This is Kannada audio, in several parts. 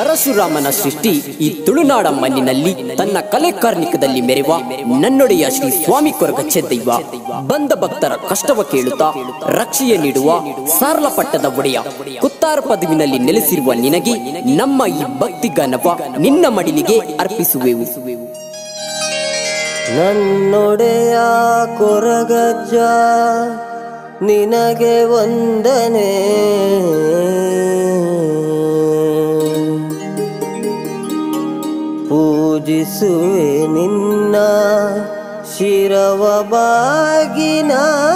ಪರಶುರಾಮನ ಸೃಷ್ಟಿ ಈ ತುಳುನಾಡ ಮಣ್ಣಿನಲ್ಲಿ ತನ್ನ ಕಲೆ ಕಾರ್ಣಿಕದಲ್ಲಿ ಮೆರೆವ ನನ್ನೊಡೆಯ ಶ್ರೀ ಸ್ವಾಮಿ ಕೊರಗ ಚೆದ್ದಯ್ಯ ಬಂದ ಭಕ್ತರ ಕಷ್ಟವ ಕೇಳುತ್ತಾ ರಕ್ಷೆಯ ನೀಡುವ ಸಾರ್ಲಪಟ್ಟದ ಒಡೆಯ ಕುತ್ತಾರ ಪದವಿನಲ್ಲಿ ನೆಲೆಸಿರುವ ನಿನಗೆ ನಮ್ಮ ಈ ಭಕ್ತಿ ಗಾನವ ನಿನ್ನ ಮಡಿಲಿಗೆ ಅರ್ಪಿಸುವೆವು ನನ್ನೊಡೆಯ ಕೊರಗಜ್ಜ ನಿನಗೆ ವಂದನೆ ಪೂಜಿಸುವೆ ನಿನ್ನ ಶಿರವ ಬಾಗಿನ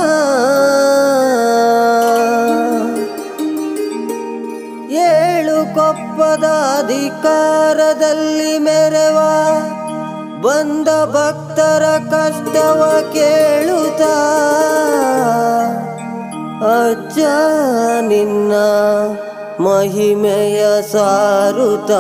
ಏಳು ಕೊಪ್ಪದ ಅಧಿಕಾರದಲ್ಲಿ ಮೆರವ ಬಂದ ಭಕ್ತರ ಕಷ್ಟವ ಕೇಳುತ್ತ ಅಜ್ಜ ನಿನ್ನ ಮಹಿಮೆಯ ಸಾರುತ್ತ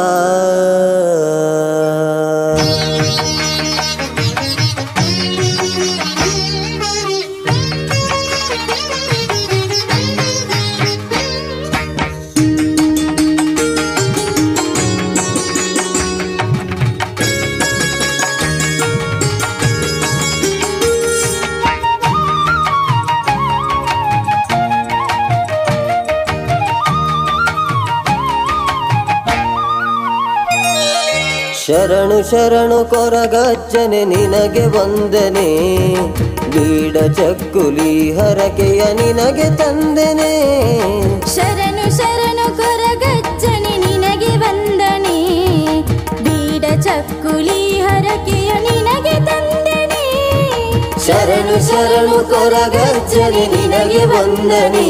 ಶರಣು ಶರಣು ಕೊರಗಜ್ಜನೆ ನಿನಗೆ ವಂದನೆ ಬೀಡ ಚಕ್ಕುಲಿ ಹರಕೆಯ ನಿನಗೆ ತಂದೆನೆ ಶರಣು ಶರಣು ಕೊರಗಜ್ಜನೆ ನಿನಗೆ ವಂದನೆ ಬೀಡ ಚಕ್ಕುಲಿ ಹರಕೆಯ ನಿನಗೆ ತಂದನೆ ಶರಣು ಶರಣು ಕೊರಗಜ್ಜನೆ ನಿನಗೆ ವಂದನೆ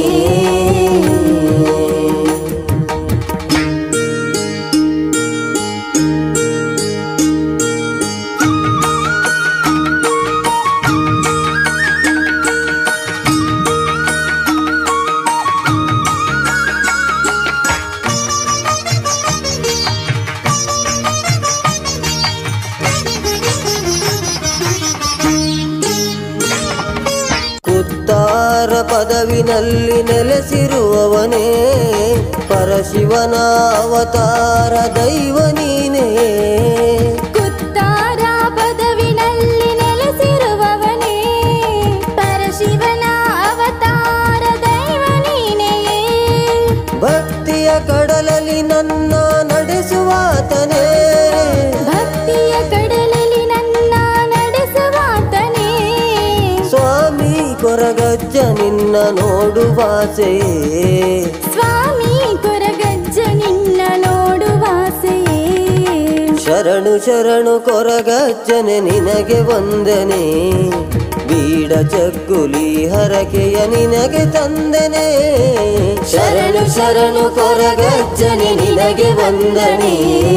ಕುತ್ತಾರ ಪದವಿನಲ್ಲಿ ನೆಲೆಸಿರುವವನೇ ಪರಶಿವನ ಅವತಾರ ದೈವ ನೀನೇ ಕುತ್ತಾರ ಪದವಿನಲ್ಲಿ ನೆಲೆಸಿರುವವನೇ ಪರಶಿವನ ಅವತಾರ ದೈವ ನೀನೆಯೇ ಭಕ್ತಿಯ ಕಡಲಲ್ಲಿ ನನ್ನ ನಡೆಸುವಾತನೇ ಭಕ್ತಿಯ ಕಡಲಲ್ಲಿ ನನ್ನ ನಡೆಸುವಾತನೇ ಸ್ವಾಮಿ ಕೊರಗಜ್ಜ ನಿನ್ನ ನೋಡುವಾಸೆ ಸ್ವಾಮಿ ಕೊರಗಜ್ಜ ನಿನ್ನ ನೋಡುವಾಸೆಯೇ ಶರಣು ಶರಣು ಕೊರಗಜ್ಜನೆ ನಿನಗೆ ವಂದನೆ ಬೀಡ ಚಕ್ಕುಲಿ ಹರಕೆಯ ನಿನಗೆ ತಂದನೆ ಶರಣು ಶರಣು ಕೊರಗಜ್ಜನೆ ನಿನಗೆ ವಂದನೆ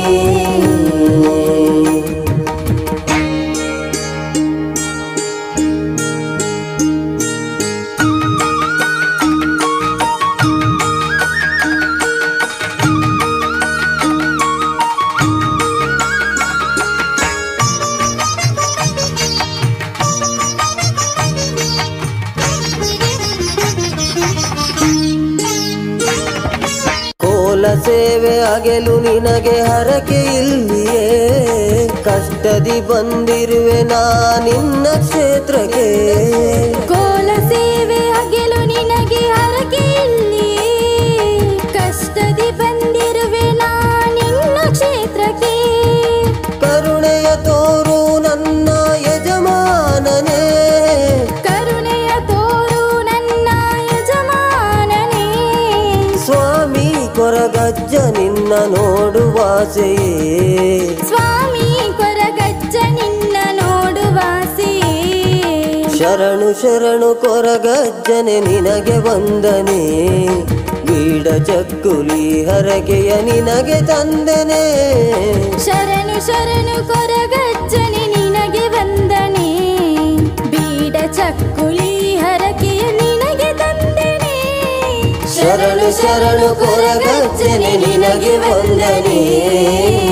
ಕೋಲ ಸೇವೆ ಅಗೆಲು ನಿನಗೆ ಹರಕೆ ಇಲ್ಲಿಯೇ ಕಷ್ಟದಿ ಬಂದಿರುವೆ ನಾ ನಿನ್ನ ಕ್ಷೇತ್ರಕ್ಕೆ ಕೋಲ ಸೇವೆ ಅಗೆಲು ನಿನಗೆ ಹರಕೆ ಇಲ್ಲಿ ಕಷ್ಟದಿ ಬಂದಿರುವೆ ನಾ ನಿನ್ನ ಕ್ಷೇತ್ರಕ್ಕೆ ಕರುಣೆಯ ತೋರು ನನ್ನ ಯಜಮಾನನೇ ಕರುಣೆಯ ತೋರು ನನ್ನ ಯಜಮಾನನೇ ಸ್ವಾಮಿ ಕೊರಗಜ್ಜ ನಿನ್ನ ನೋಡುವಾಸೆಯೇ ಸ್ವಾಮಿ ಕೊರಗಜ್ಜ ನಿನ್ನ ನೋಡುವಾಸೆಯೇ ಶರಣು ಶರಣು ಕೊರಗಜ್ಜನೆ ನಿನಗೆ ವಂದನೆ ಬೀಡ ಚಕ್ಕುಲಿ ಹರಕೆಯ ನಿನಗೆ ತಂದನೆ ಶರಣು ಶರಣು ಕೊರಗಜ್ಜನೆ ನಿನಗೆ ವಂದನೆ ಬೀಡ ಚಕ್ಕುಲಿ ಹರಕೆಯ ನಿನಗೆ ತಂದನೆ ಶರಣು ಶರಣು ಕೊರಗಜ್ಜನೆ ನಿನಗೆ ವಂದನೆ